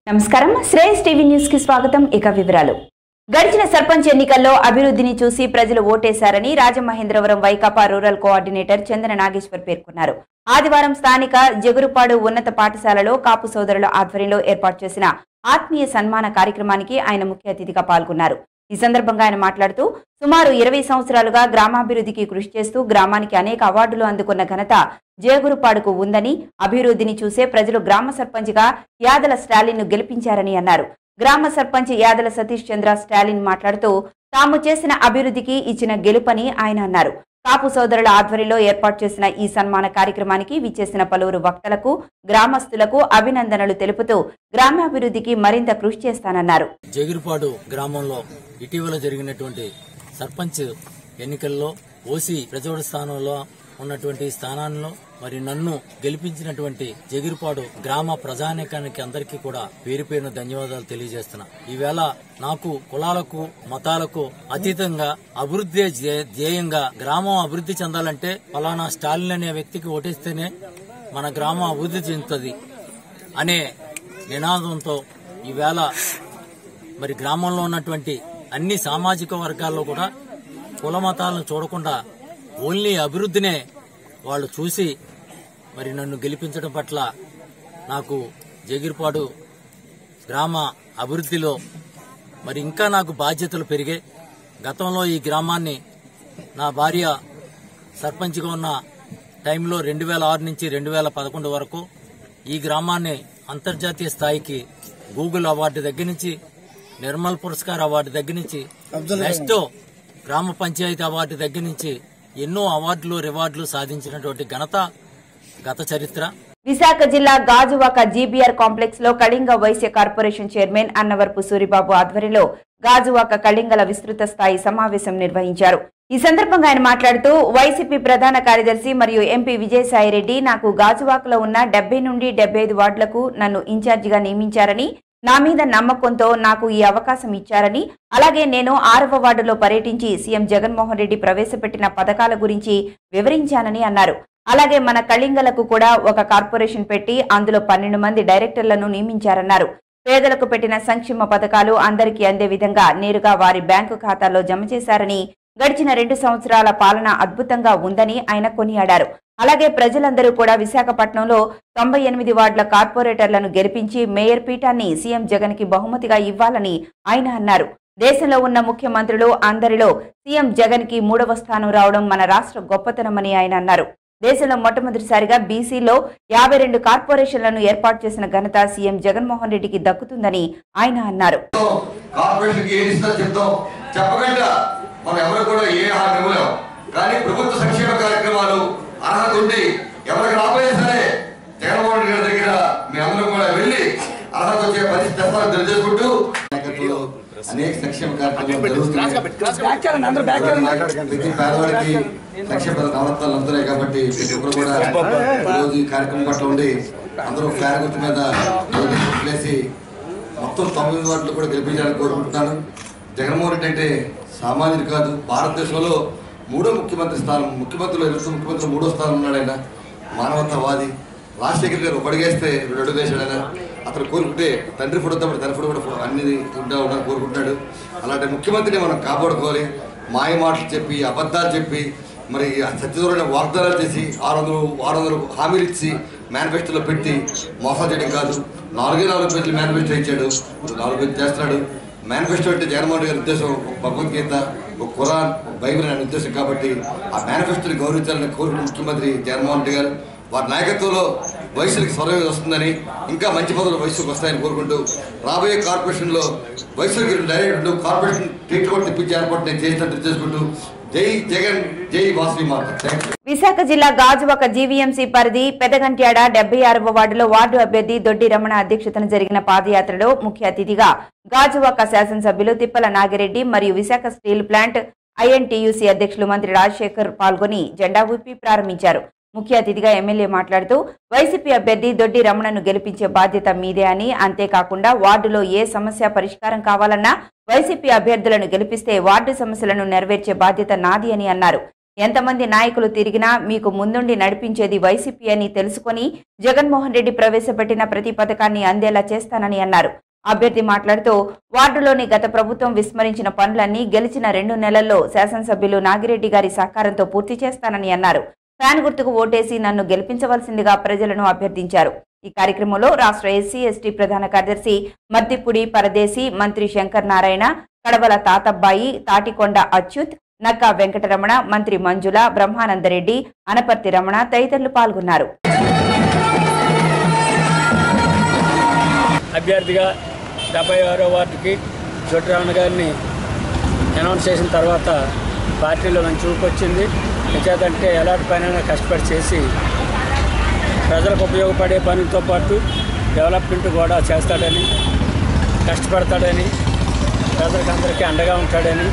నమస్కారం Shreyas TV news కి స్వాగతం ఇక వివరాలు గడిచిన సర్పంచ్ ఎన్నికల్లో అభివృద్ధిని చూసి ప్రజలు ఓటేశారని రాజమహేంద్రవరం వైకాపా రూరల్ కోఆర్డినేటర్ చందన నాగేశ్వర్ పేర్కొన్నారు ఆదివారం స్థానిక జగురుపాడు ఉన్నత పాఠశాలలో కాపు సోదరుల ఆధ్వర్యంలో ఏర్పాటు చేసిన ఆత్మీయ సన్మాన కార్యక్రమానికి ఆయన ముఖ్య అతిథిగా పాల్గొన్నారు ఈ సందర్భంగా ఆయన మాట్లాడుతూ సుమారు ఇరవై సంవత్సరాలుగా గ్రామాభివృద్ధికి కృషి చేస్తూ గ్రామానికి అనేక అవార్డులు అందుకున్న ఘనత జయగురుపాడుకు ఉందని అభివృద్ధిని చూసే ప్రజలు గ్రామ సర్పంచ్గా యాదల స్టాలిన్ను గెలిపించారని అన్నారు గ్రామ సర్పంచ్ యాదల సతీష్ చంద్ర స్టాలిన్ మాట్లాడుతూ తాము చేసిన అభివృద్ధికి ఇచ్చిన గెలుపని ఆయన అన్నారు కాపు సోదరుల ఆధ్వర్యంలో ఏర్పాటు చేసిన ఈ సన్మాన కార్యక్రమానికి విచ్చేసిన పలువురు వక్తలకు గ్రామస్తులకు అభినందనలు తెలుపుతూ గ్రామాభివృద్ధికి మరింత కృషి చేస్తానన్నారు జగిరిపాడు గ్రామంలో ఇటీవల జరిగినటువంటి సర్పంచ్ ఎన్నికల్లో ఓసీ ప్రజోడ స్థానంలో ఉన్నటువంటి స్థానాల్లో మరి నన్ను గెలిపించినటువంటి జగిరిపాడు గ్రామ ప్రజానీకానికి అందరికీ కూడా పేరు పేరున ధన్యవాదాలు తెలియజేస్తున్నా ఈవేళ నాకు కులాలకు మతాలకు అతీతంగా అభివృద్ధి ధ్యే- ధ్యేయంగా గ్రామం అభివృద్ధి చెందాలంటే ఫలానా స్టాలిన్ అనే వ్యక్తికి ఓటేస్తేనే మన గ్రామం అభివృద్ధి చెందుతుంది అనే నినాదంతో ఈవేళ మరి గ్రామంలో ఉన్నటువంటి అన్ని సామాజిక వర్గాల్లో కూడా కుల మతాలను చూడకుండా ఓన్లీ అభివృద్ధినే వాళ్ళు చూసి మరి నన్ను గెలిపించడం పట్ల నాకు జగిరిపాడు గ్రామ అభివృద్ధిలో మరి ఇంకా నాకు బాధ్యతలు పెరిగాయి గతంలో ఈ గ్రామాన్ని నా భార్య సర్పంచ్గా ఉన్న టైంలో రెండు వేల ఆరు నుంచి రెండు వేల పదకొండు వరకు ఈ గ్రామాన్ని అంతర్జాతీయ స్థాయికి గూగుల్ అవార్డు దగ్గర నుంచి నిర్మల్ పురస్కార్ అవార్డు దగ్గర నుంచి నెక్స్ట్ గ్రామ పంచాయతీ అవార్డు దగ్గర నుంచి ఎన్నో అవార్డులు రివార్డులు సాధించినటువంటి ఘనత గత చరిత్ర విశాఖ జిల్లా గాజువాక జీబీఆర్ కాంప్లెక్స్ లో కళింగ వైశ్య కార్పొరేషన్ చైర్మన్ అన్నవరపు సూరిబాబు ఆధ్వర్యంలో గాజువాక కళింగల విస్తృత స్థాయి సమావేశం నిర్వహించారు ఈ సందర్భంగా ఆయన మాట్లాడుతూ వైసీపీ ప్రధాన కార్యదర్శి మరియు ఎంపీ విజయసాయిరెడ్డి నాకు గాజువాకలో ఉన్న డెబ్బై నుండి డెబ్బై ఐదు వార్డులకు నన్ను ఇన్ఛార్జిగా నియమించారని నా మీద నమ్మకంతో నాకు ఈ అవకాశం ఇచ్చారని అలాగే నేను ఆరవ వార్డులో పర్యటించి సీఎం జగన్మోహన్ రెడ్డి ప్రవేశపెట్టిన పథకాల గురించి వివరించానని అన్నారు అలాగే మన కళింగలకు కూడా ఒక కార్పొరేషన్ పెట్టి అందులో పన్నెండు మంది డైరెక్టర్లను నియమించారన్నారు పేదలకు పెట్టిన సంక్షేమ పథకాలు అందరికీ అందే విధంగా నేరుగా వారి బ్యాంకు ఖాతాల్లో జమ చేశారని గడిచిన రెండు సంవత్సరాల పాలన అద్భుతంగా ఉందని ఆయన కొనియాడారు అలాగే ప్రజలందరూ కూడా విశాఖపట్నంలో తొంభై ఎనిమిది వార్డుల కార్పొరేటర్లను గెలిపించి మేయర్ పీఠాన్ని సీఎం జగన్ కి బహుమతిగా ఇవ్వాలని ఆయన అన్నారు దేశంలో ఉన్న ముఖ్యమంత్రులు అందరిలో సీఎం జగన్ కి మూడవ స్థానం రావడం మన రాష్ట్ర గొప్పతనమని ఆయన అన్నారు దేశంలో మొట్టమొదటిసారిగా బీసీలో యాభై రెండు కార్పొరేషన్లను ఏర్పాటు చేసిన ఘనత సీఎం జగన్మోహన్ రెడ్డికి దక్కుతుందని ఆయన అన్నారు కార్పొరేషన్ ఏది ఇస్తుందో చెప్తాం చెప్పకుండా మనం ఎవరు కూడా ఏ హామీ ఇవ్వలేం కానీ ప్రభుత్వ సంక్షేమ కార్యక్రమాలు అర్హత ఉండి ఎవరికి రాబోయే సరే జగన్మోహన్ రెడ్డి గారి దగ్గర మీ అందరూ కూడా వెళ్ళి అర్హత వచ్చే పరిస్థితి తెస్తారని తెలియజేసుకుంటూ నాయకత్వంలో అనేక సంక్షేమ కార్యక్రమాలు జరుగుతున్నాయి ప్రతి పేదవాడికి సంక్షేమ నవరత్నాలు అందుతున్నాయి కాబట్టి ప్రతి ఒక్కరు కూడా ఈరోజు ఈ కార్యక్రమం పట్ల ఉండి అందరూ ఫ్లాగ్ గుర్తు మీద వేసి మొత్తం తొమ్మిది వాటిలో కూడా గెలిపించాలని కోరుకుంటున్నాను జగన్మోహన్ రెడ్డి అంటే సామాన్యుడు కాదు భారతదేశంలో మూడో ముఖ్యమంత్రి స్థానం ముఖ్యమంత్రిలో ఇరుసు ముఖ్యమంత్రి మూడో స్థానం ఉన్నాడు ఆయన మానవతావాది రాజశేఖర్ గారు ఒక అడిగేస్తే రెండు అడుగు వేసాడు ఆయన అతను కోరుకుంటే తండ్రి ఫోటో తప్పుడు తండ్రి ఫోటో కూడా ఫో- అన్ని ఉంటా ఉండాలని కోరుకుంటున్నాడు అలాంటి ముఖ్యమంత్రిని మనం కాపాడుకోవాలి మాయ మాటలు చెప్పి అబద్ధాలు చెప్పి మరి సత్యదూరమైన వాగ్దానాలు చేసి ఆరు వందలు ఆరు వందలు హామీలు ఇచ్చి మేనిఫెస్టోలో పెట్టి మోసం చేయడం కాదు నాలుగే నాలుగు పేజీలు మేనిఫెస్టో ఇచ్చాడు ఇప్పుడు నాలుగు పేజీలు చేస్తున్నాడు మేనిఫెస్టో అంటే జగన్మోహన్ రెడ్డి గారి ఉద్దేశం ఒక భగవద్గీత ఒక ఖురాన్ ఒక బైబిల్ అనే ఉద్దేశం కాబట్టి ఆ మేనిఫెస్టోని గౌరవించాలని కోరుకున్న ముఖ్యమంత్రి జగన్మోహన్ రెడ్డి గారు వారి నాయకత్వంలో వయసులకు స్వరం వస్తుందని ఇంకా మంచి పదవులు వయసుకు వస్తాయని కోరుకుంటూ రాబోయే కార్పొరేషన్లో వయసుకి డైరెక్ట్ కార్పొరేషన్ టీచర్ కూడా తెప్పించే ఏర్పాటు నేను చేసినట్టు చేసుకుంటూ జై జగన్ జై వాసవి మాత థ్యాంక్ యూ విశాఖ జిల్లా గాజువాక జీవీఎంసీ పరిధి పెదగంట్యాడ డెబ్బై ఆరవ వార్డులో వార్డు అభ్యర్థి దొడ్డి రమణ అధ్యక్షతన జరిగిన పాదయాత్రలో ముఖ్య అతిథిగా గాజువాక శాసనసభ్యులు తిప్పల నాగిరెడ్డి మరియు విశాఖ స్టీల్ ప్లాంట్ ఐఎన్టీయూసీ అధ్యక్షులు మంత్రి రాజశేఖర్ పాల్గొని జెండా ఊపి ప్రారంభించారు ముఖ్య అతిథిగా ఎమ్మెల్యే మాట్లాడుతూ వైసీపీ అభ్యర్థి దొడ్డి రమణను గెలిపించే బాధ్యత మీదే అని అంతేకాకుండా వార్డులో ఏ సమస్య పరిష్కారం కావాలన్నా వైసీపీ అభ్యర్థులను గెలిపిస్తే వార్డు సమస్యలను నెరవేర్చే బాధ్యత నాది అని అన్నారు ఎంతమంది నాయకులు తిరిగినా మీకు ముందుండి నడిపించేది వైసీపీ అని తెలుసుకొని జగన్మోహన్ రెడ్డి ప్రవేశపెట్టిన ప్రతి పథకాన్ని అందేలా చేస్తానని అన్నారు అభ్యర్థి మాట్లాడుతూ వార్డులోని గత ప్రభుత్వం విస్మరించిన పనులన్నీ గెలిచిన రెండు నెలల్లో శాసనసభ్యులు నాగిరెడ్డి గారి సహకారంతో పూర్తి చేస్తానని అన్నారు ఫ్యాన్ గుర్తుకు ఓటేసి నన్ను గెలిపించవలసిందిగా ప్రజలను అభ్యర్థించారు ఈ కార్యక్రమంలో రాష్ట్ర ఎస్సీ ఎస్టీ ప్రధాన కార్యదర్శి మద్దిపుడి పరదేశి మంత్రి శంకర్ నారాయణ కడవల తాతబ్బాయి తాటికొండ అచ్యుత్ నక్కా వెంకటరమణ మంత్రి మంజుల బ్రహ్మానందరెడ్డి అనపర్తి రమణ తదితరులు పాల్గొన్నారు అభ్యర్థిగా డెబ్బై ఆరో వార్డుకి జొట్టిరామణ గారిని అనౌన్స్ చేసిన తర్వాత పార్టీలో మంచి ఊపు వచ్చింది ఎంచేతంటే ఎలాంటి పనైనా కష్టపడి చేసి ప్రజలకు ఉపయోగపడే పనితో పాటు డెవలప్మెంట్ కూడా చేస్తాడని కష్టపడతాడని ప్రజలకు అందరికీ అండగా ఉంటాడని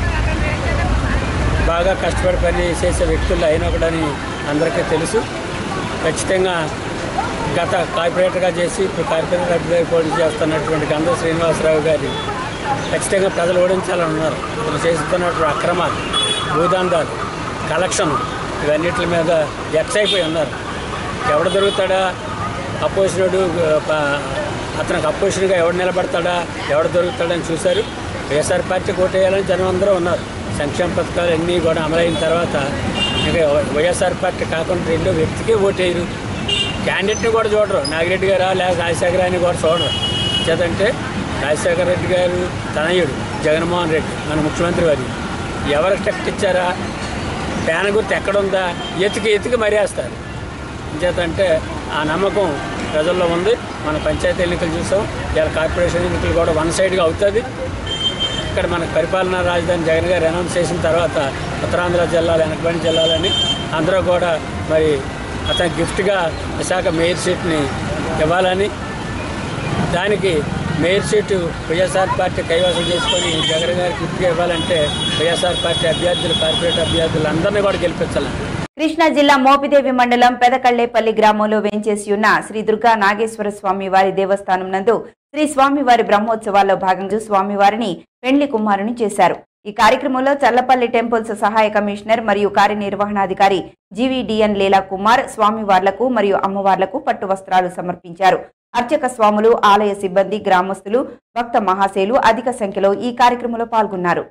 బాగా కష్టపడి పని చేసే వ్యక్తులు అయినొకడని అందరికీ తెలుసు ఖచ్చితంగా గత కార్పొరేటర్గా చేసి ఇప్పుడు కార్పొరేటర్ అభ్యర్థి పోటీ చేస్తున్నటువంటి గంధ శ్రీనివాసరావు గారి ఖచ్చితంగా ప్రజలు ఓడించాలని ఉన్నారు అతను చేస్తున్నటువంటి అక్రమాలు భూదందాలు కలెక్షన్ ఇవన్నిటి మీద ఎక్స్ అయిపోయి ఉన్నారు ఎవడు దొరుకుతాడా అపోజిషనుడు అతనికి అపోజిషన్గా ఎవడు నిలబడతాడా ఎవడు దొరుకుతాడని చూశారు వైఎస్ఆర్ పార్టీ కోటేయాలని జనం అందరూ ఉన్నారు సంక్షేమ పథకాలు అన్నీ కూడా అమలైన తర్వాత ఇంకా వైఎస్ఆర్ పార్టీ కాకుండా రెండో వ్యక్తికే ఓటేయరు క్యాండిడేట్ని కూడా చూడరు నాగిరెడ్డి గారా లేదా రాజశేఖర అని కూడా చూడరు చేతంటే రాజశేఖర రెడ్డి గారు తనయుడు జగన్మోహన్ రెడ్డి మన ముఖ్యమంత్రి వారి ఎవరికి టెక్ట్ ఇచ్చారా ఫ్యాన్ గుర్తు ఎక్కడుందా ఎతికి ఎతికి మరేస్తారు చేతంటే ఆ నమ్మకం ప్రజల్లో ఉంది మన పంచాయతీ ఎన్నికలు చూసాం ఇలా కార్పొరేషన్ ఎన్నికలు కూడా వన్ సైడ్గా అవుతుంది ఇక్కడ మనకు పరిపాలనా రాజధాని జగన్ గారు అనౌన్స్ చేసిన తర్వాత ఉత్తరాంధ్ర జిల్లాలు వెనకబడి జిల్లాలని అందరూ కూడా మరి అతని గిఫ్ట్గా విశాఖ మేయర్ సీట్ని ఇవ్వాలని దానికి మేయర్ సీటు వైఎస్ఆర్ పార్టీ కైవసం చేసుకొని జగన్ గారికి గిఫ్ట్గా ఇవ్వాలంటే వైఎస్ఆర్ పార్టీ అభ్యర్థులు కార్పొరేట్ అభ్యర్థులు అందరినీ కూడా గెలిపించాలి కృష్ణా జిల్లా మోపిదేవి మండలం పెదకళ్లేపల్లి గ్రామంలో వేంచేసి ఉన్న శ్రీ దుర్గా నాగేశ్వర స్వామి వారి దేవస్థానం నందు శ్రీ స్వామివారి బ్రహ్మోత్సవాల్లో భాగంగా స్వామివారిని పెండ్లి కుమారుని చేశారు ఈ కార్యక్రమంలో చల్లపల్లి టెంపుల్స్ సహాయ కమిషనర్ మరియు కార్యనిర్వహణాధికారి జీవీడిఎన్ లీలా కుమార్ స్వామివార్లకు మరియు అమ్మవార్లకు పట్టు వస్త్రాలు సమర్పించారు అర్చక స్వాములు ఆలయ సిబ్బంది గ్రామస్తులు భక్త మహాశయులు అధిక సంఖ్యలో ఈ కార్యక్రమంలో పాల్గొన్నారు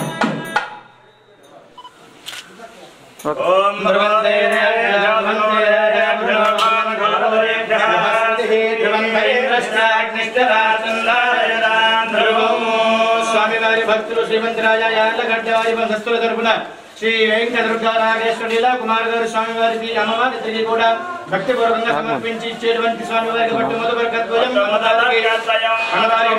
ఓం భగవతే స్వామివారి భక్తులు శ్రీమంతరాజ యార్లగడ్డ వారి భక్తుల తరపున శ్రీ వెంకట దుర్గా నాగేశ్వర లీలా కుమార్ గారు స్వామివారికి అమ్మవారి తిరిగి కూడా భక్తి పూర్వకంగా సమర్పించి ఇచ్చేటువంటి స్వామివారికి పట్టు మొదటి కద్వయం అమ్మవారికి అమ్మవారి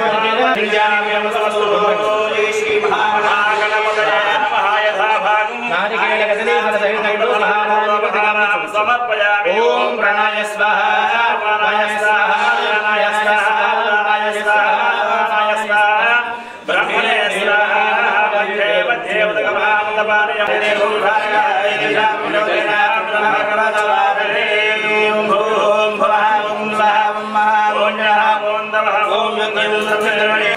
నారికేళ కదలీ ఫల సహితంలో మహారాజు ఓం ప్రణాయ స్వాహ ప్రాణాయ స్వాహ ప్రాణాయ స్వాహ ప్రాణాయ స్వాహ ప్రాణాయ స్వాహ బ్రహ్మణే స్వాహ దేవ దేవత గమానందపారయ దేవం భాగ ఇదాములోన బ్రహ్మకవదవారే ఓం భూం భువః ఓం స్వాహ ఓం మహా ఓం జహ ఓం దమః ఓం యంగం సత్యద్రవణే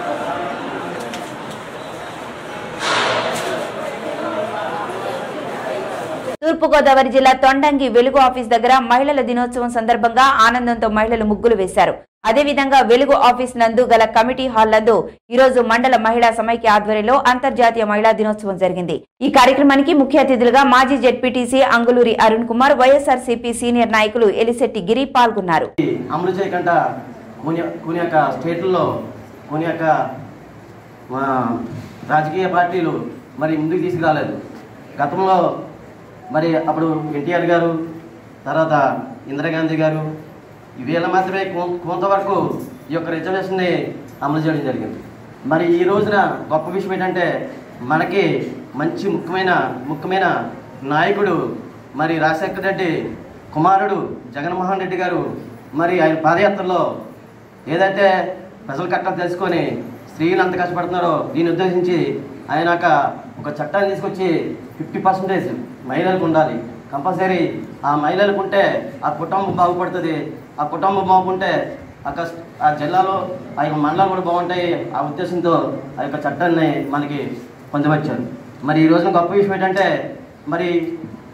తూర్పుగోదావరి జిల్లా తొండంగి వెలుగు ఆఫీస్ దగ్గర మహిళల దినోత్సవం సందర్భంగా ఆనందంతో మహిళలు ముగ్గులు వేశారు అదేవిధంగా వెలుగు ఆఫీస్ నందు గల కమిటీ హాల్ నందు ఈ రోజు మండల మహిళా సమైక్య ఆధ్వర్యంలో అంతర్జాతీయ మహిళా దినోత్సవం జరిగింది ఈ కార్యక్రమానికి ముఖ్య అతిథులుగా మాజీ జెడ్పీటీసీ అంగులూరి అరుణ్ కుమార్ వైఎస్ఆర్సీపీ సీనియర్ నాయకులు ఎలిశెట్టి గిరి పాల్గొన్నారు అమలు చేయకుండా కొన్ని కొన్ని యొక్క స్టేట్లలో కొన్ని యొక్క ఆ, రాజకీయ పార్టీలు మరి ముందుకు తీసుకురాలేదు గతంలో మరి అప్పుడు ఎన్టీఆర్ గారు తర్వాత ఇందిరాగాంధీ గారు వీళ్ళ మాత్రమే కొం- కొంతవరకు ఈ యొక్క రిజర్వేషన్ని అమలు చేయడం జరిగింది మరి ఈ రోజున గొప్ప విషయం ఏంటంటే మనకి మంచి ముఖ్యమైన ముఖ్యమైన నాయకుడు మరి రాజశేఖర రెడ్డి కుమారుడు జగన్మోహన్ రెడ్డి గారు మరి ఆయన పాదయాత్రలో ఏదైతే ప్రజల కట్టం తెలుసుకొని స్త్రీలు ఎంత కష్టపడుతున్నారో దీన్ని ఉద్దేశించి ఆయన ఒక ఒక చట్టాన్ని తీసుకొచ్చి ఫిఫ్టీ పర్సెంటేజ్ మహిళలకు ఉండాలి కంపల్సరీ ఆ మహిళలకు ఉంటే ఆ కుటుంబం బాగుపడుతుంది ఆ కుటుంబం బాగుంటే ఆ కష్ట ఆ జిల్లాలో ఆ యొక్క మండలాలు కూడా బాగుంటాయి ఆ ఉద్దేశంతో ఆ యొక్క చట్టాన్ని మనకి పొందవచ్చారు మరి ఈ రోజున గొప్ప విషయం ఏంటంటే మరి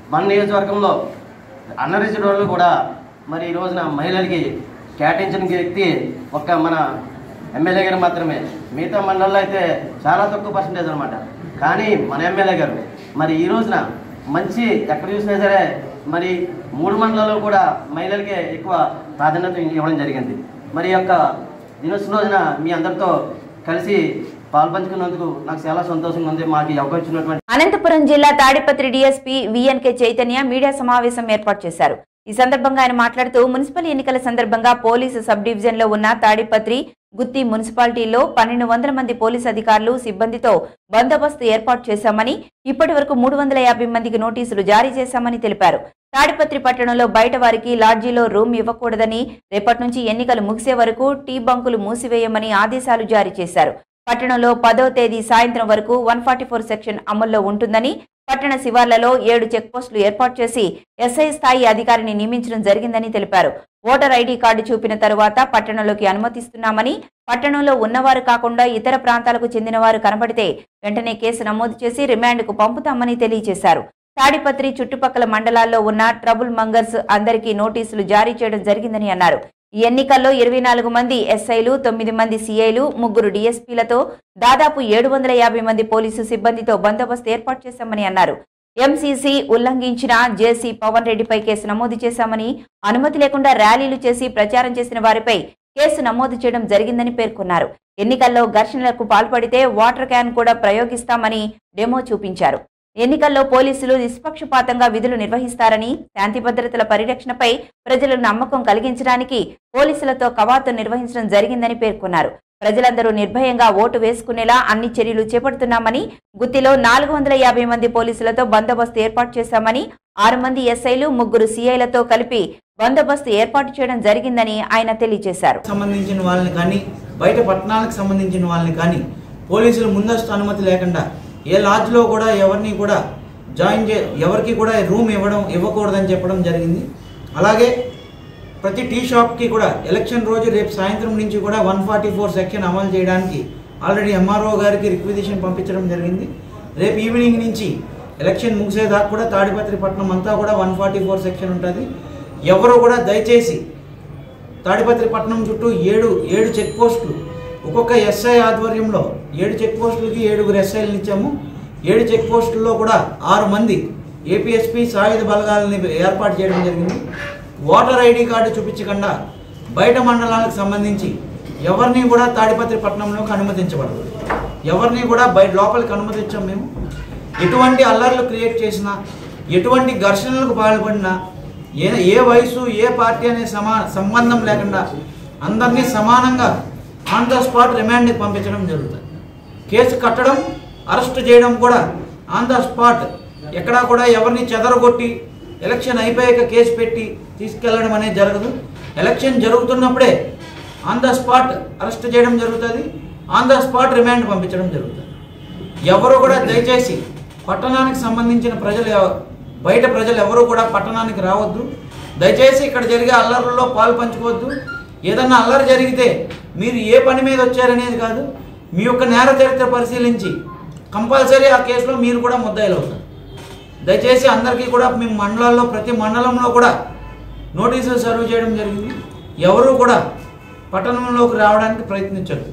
మన నియోజకవర్గంలో అన్నరిజిడ్ వాళ్ళు కూడా మరి ఈ రోజున మహిళలకి కేటాయించిన వ్యక్తి ఒక్క మన ఎమ్మెల్యే గారు మాత్రమే మిగతా మండలంలో అయితే చాలా తక్కువ పర్సంటేజ్ అనమాట కానీ మన ఎమ్మెల్యే గారు మరి ఈ రోజున మంచి ఎక్కడ చూసినా సరే మరి మూడు మండలాల్లో కూడా మహిళలకే ఎక్కువ ప్రాధాన్యత ఇవ్వడం జరిగింది మరి ఈ యొక్క దినోత్సవం రోజున మీ అందరితో కలిసి పాల్పంచుకున్నందుకు నాకు చాలా సంతోషంగా ఉంది మాకు ఈ అవకాశం ఇచ్చినటువంటి అనంతపురం జిల్లా తాడిపత్రి డీఎస్పీ విఎన్కే చైతన్య మీడియా సమావేశం ఏర్పాటు చేశారు ఈ సందర్భంగా ఆయన మాట్లాడుతూ మున్సిపల్ ఎన్నికల సందర్భంగా పోలీసు సబ్ డివిజన్ లో ఉన్న తాడిపత్రి గుత్తి మున్సిపాలిటీలో పన్నెండు వందల మంది పోలీసు అధికారులు సిబ్బందితో బందోబస్తు ఏర్పాటు చేశామని ఇప్పటి వరకు మూడు వందల యాభై మందికి నోటీసులు జారీ చేశామని తెలిపారు తాడిపత్రి పట్టణంలో బయట వారికి లాడ్జీలో రూమ్ ఇవ్వకూడదని రేపటి నుంచి ఎన్నికలు ముగిసే వరకు టీ బంకులు మూసివేయమని ఆదేశాలు జారీ చేశారు పట్టణంలో పదో తేదీ సాయంత్రం వరకు వన్ ఫార్టీ ఫోర్ సెక్షన్ అమల్లో ఉంటుందని పట్టణ శివార్లలో ఏడు చెక్ పోస్టులు ఏర్పాటు చేసి ఎస్ఐ స్థాయి అధికారిని నియమించడం జరిగిందని తెలిపారు ఓటర్ ఐడి కార్డు చూపిన తరువాత పట్టణంలోకి అనుమతిస్తున్నామని పట్టణంలో ఉన్నవారు కాకుండా ఇతర ప్రాంతాలకు చెందినవారు కనబడితే వెంటనే కేసు నమోదు చేసి రిమాండ్కు పంపుతామని తెలియజేశారు తాడిపత్రి చుట్టుపక్కల మండలాల్లో ఉన్న ట్రబుల్ మంగర్స్ అందరికీ నోటీసులు జారీ చేయడం జరిగిందని అన్నారు ఈ ఎన్నికల్లో ఇరవై నాలుగు మంది ఎస్ఐలు తొమ్మిది మంది సిఐలు ముగ్గురు డీఎస్పీలతో దాదాపు ఏడు వందల యాభై మంది పోలీసు సిబ్బందితో బందోబస్తు ఏర్పాటు చేశామని అన్నారు ఎంసీసీ ఉల్లంఘించిన జేసీ పవన్ రెడ్డిపై కేసు నమోదు చేశామని అనుమతి లేకుండా ర్యాలీలు చేసి ప్రచారం చేసిన వారిపై కేసు నమోదు చేయడం జరిగిందని పేర్కొన్నారు ఎన్నికల్లో ఘర్షణలకు పాల్పడితే వాటర్ క్యాన్ కూడా ప్రయోగిస్తామని డెమో చూపించారు ఎన్నికల్లో పోలీసులు నిష్పక్షపాతంగా విధులు నిర్వహిస్తారని శాంతి భద్రతల పరిరక్షణపై ప్రజలకు నమ్మకం కలిగించడానికి పోలీసులతో కవాతు నిర్వహించడం జరిగిందని పేర్కొన్నారు ప్రజలందరూ నిర్భయంగా ఓటు వేసుకునేలా అన్ని చర్యలు చేపడుతున్నామని గుత్తిలో నాలుగు వందల యాభై మంది పోలీసులతో బందోబస్తు ఏర్పాటు చేశామని ఆరు మంది ఎస్ఐలు ముగ్గురు సిఐలతో కలిపి బందోబస్తు ఏర్పాటు చేయడం జరిగిందని ఆయన తెలియజేశారు సంబంధించిన వాళ్ళని కానీ బయట పట్టణాలకు సంబంధించిన వాళ్ళని కానీ పోలీసులు ముందస్తు అనుమతి లేకుండా ఏ లాడ్జ్లో కూడా ఎవరిని కూడా జాయిన్ చే ఎవరికి కూడా రూమ్ ఇవ్వడం ఇవ్వకూడదని చెప్పడం జరిగింది అలాగే ప్రతి టీ షాప్కి కూడా ఎలక్షన్ రోజు రేపు సాయంత్రం నుంచి కూడా వన్ ఫార్టీ ఫోర్ సెక్షన్ అమలు చేయడానికి ఆల్రెడీ ఎంఆర్ఓ గారికి రిక్విజిషన్ పంపించడం జరిగింది రేపు ఈవినింగ్ నుంచి ఎలక్షన్ ముగిసేదాకా కూడా తాడిపత్రి పట్టణం అంతా కూడా వన్ ఫార్టీ ఫోర్ సెక్షన్ ఉంటుంది ఎవరు కూడా దయచేసి తాడిపత్రి పట్టణం చుట్టూ ఏడు ఏడు చెక్ పోస్టులు ఒక్కొక్క ఎస్ఐ ఆధ్వర్యంలో ఏడు చెక్ పోస్టులకి ఏడుగురు ఎస్ఐలను ఇచ్చాము ఏడు చెక్ పోస్టుల్లో కూడా ఆరు మంది ఏపీఎస్పీ సాయుధ బలగాలని ఏర్పాటు చేయడం జరిగింది ఓటర్ ఐడి కార్డు చూపించకుండా బయట మండలాలకు సంబంధించి ఎవరిని కూడా తాడిపత్రి పట్టణంలోకి అనుమతించబడదు ఎవరిని కూడా బయట లోపలికి అనుమతించాం మేము ఎటువంటి అల్లర్లు క్రియేట్ చేసినా ఎటువంటి ఘర్షణలకు పాల్పడినా ఏ ఏ వయసు ఏ పార్టీ అనే సమా సంబంధం లేకుండా అందరినీ సమానంగా ఆన్ ద స్పాట్ రిమాండ్కి పంపించడం జరుగుతుంది కేసు కట్టడం అరెస్ట్ చేయడం కూడా ఆన్ ద స్పాట్ ఎక్కడా కూడా ఎవరిని చెదరగొట్టి ఎలక్షన్ అయిపోయాక కేసు పెట్టి తీసుకెళ్లడం అనేది జరగదు ఎలక్షన్ జరుగుతున్నప్పుడే ఆన్ ద స్పాట్ అరెస్ట్ చేయడం జరుగుతుంది ఆన్ ద స్పాట్ రిమాండ్ పంపించడం జరుగుతుంది ఎవరు కూడా దయచేసి పట్టణానికి సంబంధించిన ప్రజలు ఎవ- బయట ప్రజలు ఎవరు కూడా పట్టణానికి రావద్దు దయచేసి ఇక్కడ జరిగే అల్లర్లలో పాలు పంచుకోవద్దు ఏదన్నా అల్లరి జరిగితే మీరు ఏ పని మీద వచ్చారనేది కాదు మీ యొక్క నేర చరిత్ర పరిశీలించి కంపల్సరీ ఆ కేసులో మీరు కూడా ముద్దాయిలు అవుతారు దయచేసి అందరికీ కూడా మీ మండలాల్లో ప్రతి మండలంలో కూడా నోటీసులు సర్వ్ చేయడం జరిగింది ఎవరు కూడా పట్టణంలోకి రావడానికి ప్రయత్నించరు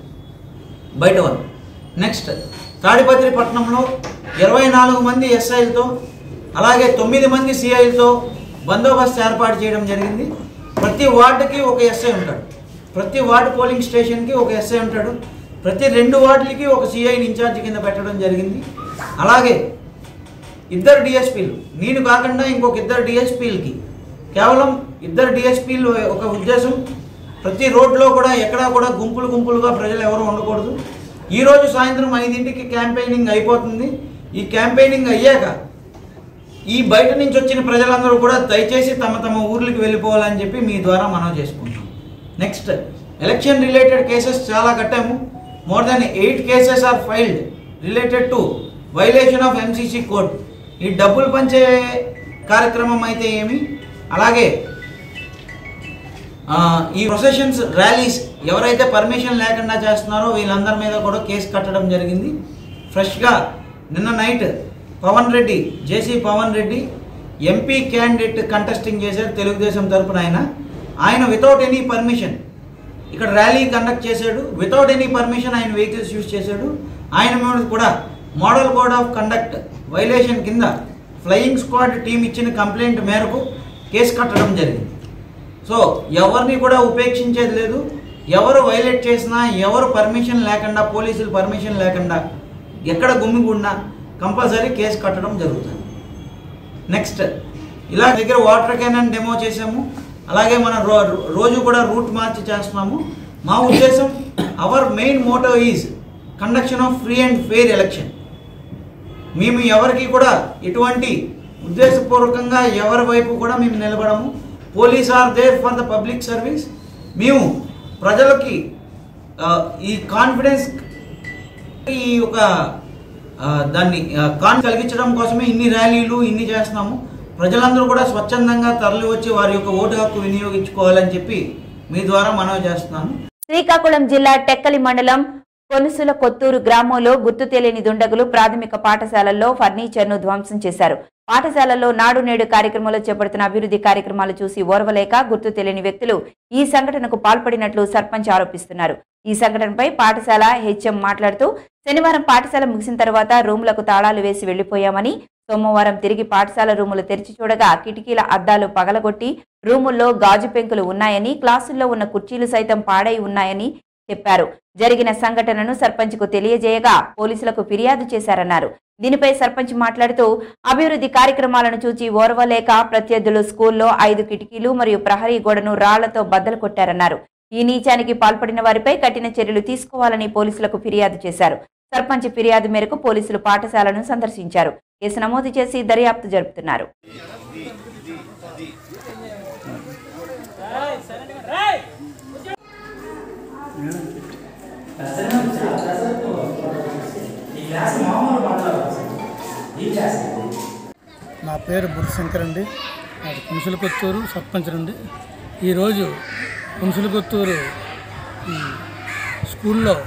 బయట వాళ్ళు నెక్స్ట్ తాడిపత్రి పట్టణంలో ఇరవై నాలుగు మంది ఎస్ఐలతో అలాగే తొమ్మిది మంది సిఐలతో బందోబస్తు ఏర్పాటు చేయడం జరిగింది ప్రతి వార్డుకి ఒక ఎస్ఐ ఉంటాడు ప్రతి వార్డు పోలింగ్ స్టేషన్కి ఒక ఎస్ఐ ఉంటాడు ప్రతి రెండు వార్డులకి ఒక సిఐని ఇన్ఛార్జ్ కింద పెట్టడం జరిగింది అలాగే ఇద్దరు డిఎస్పీలు నేను కాకుండా ఇంకొక ఇద్దరు డిఎస్పీలకి కేవలం ఇద్దరు డిఎస్పీలు ఒక ఉద్దేశం ప్రతి రోడ్లో కూడా ఎక్కడా కూడా గుంపులు గుంపులుగా ప్రజలు ఎవరు ఉండకూడదు ఈరోజు సాయంత్రం ఐదింటికి క్యాంపెయినింగ్ అయిపోతుంది ఈ క్యాంపెయినింగ్ అయ్యాక ఈ బయట నుంచి వచ్చిన ప్రజలందరూ కూడా దయచేసి తమ తమ ఊర్లకు వెళ్ళిపోవాలని చెప్పి మీ ద్వారా మనం చేసుకుంటాం నెక్స్ట్ ఎలక్షన్ రిలేటెడ్ కేసెస్ చాలా కట్టాము more than eight cases are filed related to violation of MCC code ఈ డబ్బులు పంచే కార్యక్రమం అయితే ఏమి అలాగే ఆ, ఈ ప్రొసెషన్స్ ర్యాలీస్ ఎవరైతే పర్మిషన్ లేకుండా చేస్తున్నారో వీళ్ళందరి మీద కూడా కేసు కట్టడం జరిగింది ఫ్రెష్గా నిన్న night Pavan Reddy JC Pavan Reddy MP candidate contesting చేశారు తెలుగుదేశం తరపున ఆయన ఆయన వితౌట్ ఎనీ పర్మిషన్ ఇక్కడ ర్యాలీ కండక్ట్ చేశాడు వితౌట్ ఎనీ పర్మిషన్ ఆయన వెహికల్స్ యూజ్ చేశాడు ఆయన మీద కూడా model code of conduct violation కింద ఫ్లయింగ్ స్క్వాడ్ టీం ఇచ్చిన కంప్లైంట్ మేరకు కేసు కట్టడం జరిగింది సో ఎవరిని కూడా ఉపేక్షించేది లేదు ఎవరు వైలేట్ చేసినా ఎవరు పర్మిషన్ లేకుండా పోలీసులు పర్మిషన్ లేకుండా ఎక్కడ గుమ్మిగున్నా కంపల్సరీ కేసు కట్టడం జరుగుతుంది నెక్స్ట్ ఇలా దగ్గర వాటర్ క్యానన్ డెమో చేసాము అలాగే మన రో రోజు కూడా రూట్ మార్చి చేస్తున్నాము మా ఉద్దేశం our main motto is conduction of free and fair election మేము ఎవరికి కూడా ఎటువంటి ఉద్దేశపూర్వకంగా ఎవరి వైపు కూడా మేము నిలబడము police are there for the public service మేము ప్రజలకి ఆ, ఈ కాన్ఫిడెన్స్ ఈ ఒక ఆ, దాన్ని కాన్ కలిగించడం కోసమే ఇన్ని ర్యాలీలు ఇన్ని చేస్తున్నాము ప్రజలందరూ కూడా స్వచ్ఛందంగా తరలి వచ్చి వారి యొక్క ఓటు హక్కు వినియోగించుకోవాలని చెప్పి మీ ద్వారా మనవి చేస్తున్నాను శ్రీకాకుళం జిల్లా టెక్కలి మండలం కొనుసుల కొత్తూరు గ్రామంలో గుర్తు తెలియని దుండగులు ప్రాథమిక పాఠశాలల్లో ఫర్నిచర్ను ధ్వంసం చేశారు పాఠశాలల్లో నాడు నేడు కార్యక్రమంలో చేపడుతున్న అభివృద్ధి కార్యక్రమాలు చూసి ఓర్వలేక గుర్తు తెలియని వ్యక్తులు ఈ సంఘటనకు పాల్పడినట్లు సర్పంచ్ ఆరోపిస్తున్నారు ఈ సంఘటనపై పాఠశాల హెచ్ఎం మాట్లాడుతూ శనివారం పాఠశాల ముగిసిన తర్వాత రూములకు తాళాలు వేసి వెళ్లిపోయామని సోమవారం తిరిగి పాఠశాల రూములు తెరిచి చూడగా కిటికీల అద్దాలు పగలగొట్టి రూముల్లో గాజు పెంకులు ఉన్నాయని క్లాసుల్లో ఉన్న కుర్చీలు సైతం పాడై ఉన్నాయని చెప్పారు జరిగిన సంఘటనను సర్పంచ్కు తెలియజేయగా పోలీసులకు ఫిర్యాదు చేశారన్నారు దీనిపై సర్పంచ్ మాట్లాడుతూ అభివృద్ధి కార్యక్రమాలను చూచి ఓర్వలేక ప్రత్యర్థులు స్కూల్లో ఐదు కిటికీలు మరియు ప్రహరీ గోడను రాళ్లతో బద్దలు కొట్టారన్నారు ఈ నీచానికి పాల్పడిన వారిపై కఠిన చర్యలు తీసుకోవాలని పోలీసులకు ఫిర్యాదు చేశారు సర్పంచ్ ఫిర్యాదు మేరకు పోలీసులు పాఠశాలను సందర్శించారు కేసు నమోదు చేసి దర్యాప్తు జరుపుతున్నారు నా పేరు బుర్రశంకర్ అండి నాది పునుసులకొత్తూరు సర్పంచ్ నుండి ఈరోజు పునుసులకొత్తూరు ఈ స్కూల్లో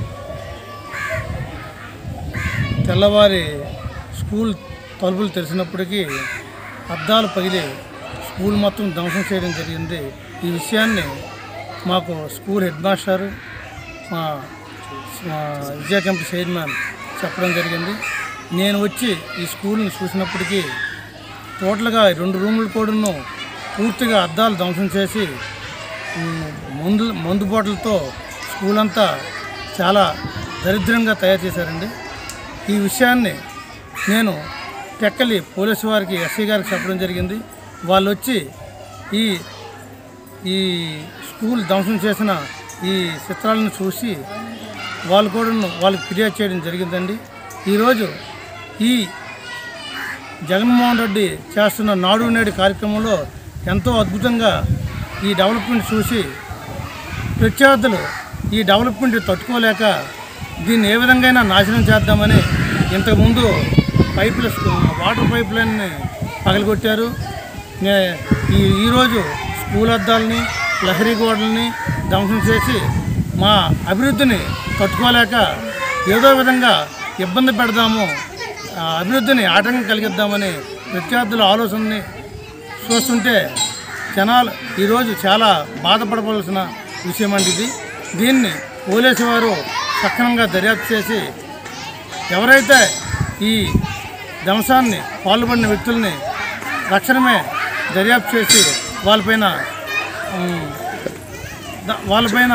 తెల్లవారి స్కూల్ తలుపులు తెరిచినప్పటికీ అద్దాలు పగిలి స్కూల్ మొత్తం ధ్వంసం చేయడం జరిగింది ఈ విషయాన్ని మాకు స్కూల్ హెడ్ మాస్టర్ మా మా విజయ క్యాంప్ చైర్మన్ చెప్పడం జరిగింది నేను వచ్చి ఈ స్కూల్ని చూసినప్పటికీ టోటల్గా రెండు రూములు కూడాను పూర్తిగా అద్దాలు ధ్వంసం చేసి ఉమ్, మందు మందు బాటలతో స్కూల్ అంతా చాలా దరిద్రంగా తయారు చేశారండి ఈ విషయాన్ని నేను టెక్కలి పోలీసు వారికి ఎస్ఐ గారికి చెప్పడం జరిగింది వాళ్ళు వచ్చి ఈ ఈ స్కూల్ ధ్వంసం చేసిన ఈ చిత్రాలను చూసి వాళ్ళు కూడా వాళ్ళకి ఫిర్యాదు చేయడం జరిగిందండి ఈరోజు ఈ జగన్మోహన్ రెడ్డి చేస్తున్న నాడు నేడు కార్యక్రమంలో ఎంతో అద్భుతంగా ఈ డెవలప్మెంట్ చూసి ప్రత్యర్థులు ఈ డెవలప్మెంట్ తట్టుకోలేక దీన్ని ఏ విధంగా నాశనం చేద్దామని ఇంతకుముందు పైపుల వాటర్ పైప్ లైన్ని పగలగొట్టారు నే- ఈ ఈరోజు స్కూల్ అద్దాలని లహరీ గోడల్ని ధ్వంసం చేసి మా అభివృద్ధిని తట్టుకోలేక ఏదో విధంగా ఇబ్బంది పెడదాము ఆ అభివృద్ధిని ఆటంకం కలిగిద్దామని ప్రత్యర్థుల ఆలోచనని చూస్తుంటే జనాలు ఈరోజు చాలా బాధపడవలసిన విషయం అండి ఇది దీన్ని పోలీసు వారు సక్రమంగా దర్యాప్తు చేసి ఎవరైతే ఈ ధ్వంసాన్ని పాల్పడిన వ్యక్తుల్ని తక్షణమే దర్యాప్తు చేసి వాళ్ళపైన ఉమ్, ద- వాళ్ళపైన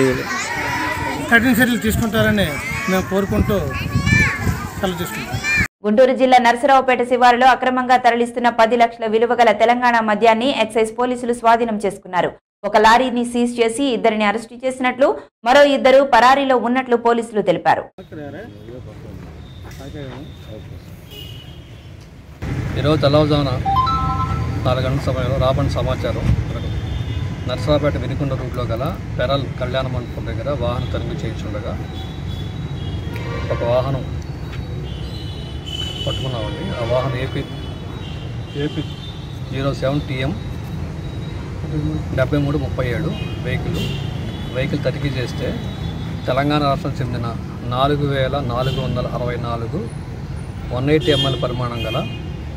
కఠిన చర్యలు తీసుకుంటారని మేము కోరుకుంటూ సెలవు తీసుకుంటాం గుంటూరు జిల్లా నరసరావుపేట శివారులో అక్రమంగా తరలిస్తున్న పది లక్షల విలువ గల తెలంగాణ మద్యాన్ని ఎక్సైజ్ పోలీసులు స్వాధీనం చేసుకున్నారు ఒక లారీని సీజ్ చేసి ఇద్దరిని అరెస్టు చేసినట్లు మరో ఇద్దరు పరారీలో ఉన్నట్లు పోలీసులు తెలిపారు ఈరోజు తెల్లవారుజామున నాలుగు గంటల సమయంలో రాబడిన సమాచారం మనకు నర్సరాపేట వినికొండ రూట్లో గల పెరల్ కళ్యాణ మండపం దగ్గర వాహన తనిఖీ చేయించుండగా ఒక వాహనం పట్టుకున్నామండి ఆ వాహనం AP AP zero seven TM డెబ్బై మూడు ముప్పై ఏడు వెహికల్ వెహికల్ తనిఖీ చేస్తే తెలంగాణ రాష్ట్రం చెందిన నాలుగు వేల నాలుగు వందల అరవై నాలుగు వన్ ఎయిటీ ఎంఎల్ పరిమాణం గల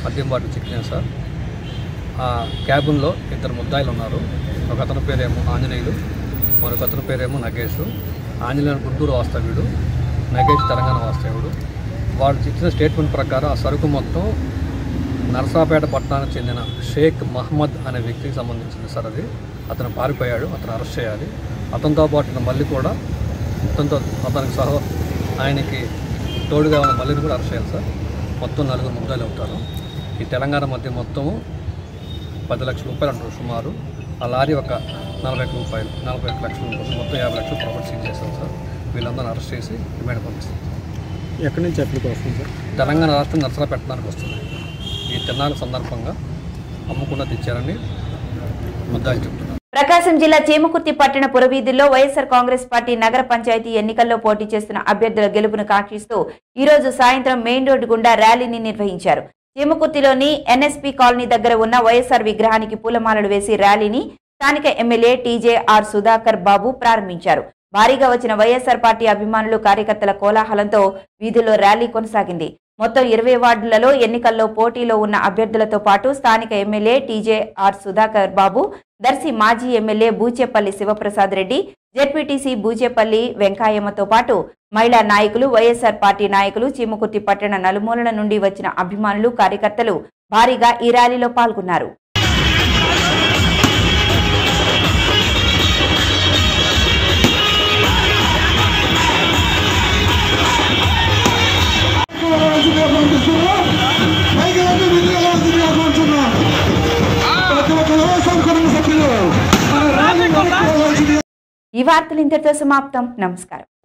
మద్యం బాటిల్ చిక్కినాయి సార్ ఆ క్యాబిన్లో ఇద్దరు ముద్దాయిలు ఉన్నారు ఒక అతని పేరేమో ఆంజనేయులు మరొక అతని పేరేమో నగేష్ ఆంజనేయులు గుంటూరు వాస్తవ్యుడు నగేష్ తెలంగాణ వాస్తవ్యుడు వాళ్ళు ఇచ్చిన స్టేట్మెంట్ ప్రకారం ఆ సరుకు మొత్తం నరసాపేట పట్టణానికి చెందిన షేక్ మహమ్మద్ అనే వ్యక్తికి సంబంధించింది సార్ అది అతను పారిపోయాడు అతను అరెస్ట్ చేయాలి అతనితో పాటు మళ్ళీ కూడా అతనితో అతనికి సహ ఆయనకి తోడుగా ఉన్న మళ్ళీని కూడా అరెస్ట్ చేయాలి సార్ మొత్తం నలుగురు ముద్దాలు అవుతారు ఈ తెలంగాణ మధ్య మొత్తము పది లక్షల రూపాయలు అంటారు సుమారు ఆ లారీ ఒక నలభై ఒక్క రూపాయలు నలభై ఒక్క లక్షలు ఉంటుంది మొత్తం యాభై లక్షలు ప్రాపర్టీ సీజ్ చేస్తాం సార్ వీళ్ళందరూ అరెస్ట్ చేసి రిమాండ్ పంపిస్తాం ఎక్కడి నుంచి ఎక్కడికి వస్తుంది సార్ తెలంగాణ రాష్ట్రం నర్సరా పెట్టడానికి వస్తుంది ఈ తిరునాళ్ళ సందర్భంగా అమ్ముకున్న తెచ్చారని ముద్దాయి చెప్తున్నారు ప్రకాశం జిల్లా చేమకుర్తి పట్టణ పురవీధుల్లో వైఎస్ఆర్ కాంగ్రెస్ పార్టీ నగర పంచాయతీ ఎన్నికల్లో పోటీ చేస్తున్న అభ్యర్థుల గెలుపును కాంక్షిస్తూ ఈ రోజు సాయంత్రం మెయిన్ రోడ్డు గుండా ర్యాలీని నిర్వహించారు చేమకుర్తిలోని ఎన్ఎస్పీ కాలనీ దగ్గర ఉన్న వైఎస్ఆర్ విగ్రహానికి పూలమాలలు వేసి ర్యాలీని స్థానిక ఎమ్మెల్యే టీజే ఆర్ సుధాకర్ బాబు ప్రారంభించారు భారీగా వచ్చిన వైఎస్ఆర్ పార్టీ అభిమానులు కార్యకర్తల కోలాహలంతో వీధుల్లో ర్యాలీ కొనసాగింది మొత్తం ఇరవై వార్డులలో ఎన్నికల్లో పోటీలో ఉన్న అభ్యర్థులతో పాటు స్థానిక ఎమ్మెల్యే టీజే ఆర్ సుధాకర్ బాబు దర్శి మాజీ ఎమ్మెల్యే బూచేపల్లి శివప్రసాద్ రెడ్డి జెడ్పీటీసీ బూచేపల్లి వెంకాయమ్మతో పాటు మహిళా నాయకులు వైఎస్ఆర్ పార్టీ నాయకులు చీమకుర్తి పట్టణ నలుమూలల నుండి వచ్చిన అభిమానులు కార్యకర్తలు భారీగా ఈ ర్యాలీలో పాల్గొన్నారు ఈ వార్తలు ఇంతటితో సమాప్తం నమస్కారం